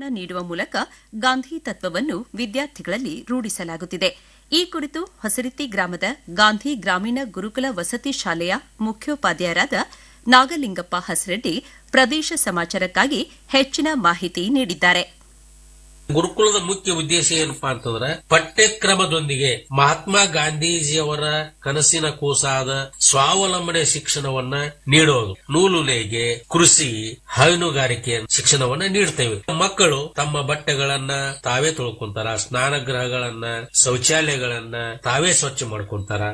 ನೀಡುವ ಮೂಲಕ ಗಾಂಧಿ ತತ್ವವನ್ನು ವಿದ್ಯಾರ್ಥಿಗಳಲ್ಲಿ ರೂಢಿಸಲಾಗುತ್ತಿದೆ ಈ ಕುರಿತು ಹೊಸರಿತ್ತಿ ಗ್ರಾಮದ ಗಾಂಧಿ ಗ್ರಾಮೀಣ ಗುರುಕುಲ ವಸತಿ ಶಾಲೆಯ ಮುಖ್ಯೋಪಾಧ್ಯಾಯರಾದ ನಾಗಲಿಂಗಪ್ಪ ಹಸರೆಡ್ಡಿ ಪ್ರದೇಶ ಸಮಾಚಾರಕ್ಕಾಗಿ ಹೆಚ್ಚಿನ ಮಾಹಿತಿ ನೀಡಿದ್ದಾರೆ ಗುರುಕುಲದ ಮುಖ್ಯ ಉದ್ದೇಶ ಏನಪ್ಪಾ ಅಂತಂದ್ರೆ ಪಠ್ಯಕ್ರಮದೊಂದಿಗೆ ಮಹಾತ್ಮ ಗಾಂಧೀಜಿಯವರ ಕನಸಿನ ಕೂಸಾದ ಸ್ವಾವಲಂಬನೆ ಶಿಕ್ಷಣವನ್ನ ನೀಡೋದು ನೂಲು ನೇಯ್ಗೆ ಕೃಷಿ ಹೈನುಗಾರಿಕೆ ಶಿಕ್ಷಣವನ್ನ ನೀಡ್ತೇವೆ ಮಕ್ಕಳು ತಮ್ಮ ಬಟ್ಟೆಗಳನ್ನ ತಾವೇ ತೊಳ್ಕೊಂತಾರ ಸ್ನಾನಗೃಹಗಳನ್ನ ಶೌಚಾಲಯಗಳನ್ನ ತಾವೇ ಸ್ವಚ್ಛ ಮಾಡ್ಕೊಂತಾರ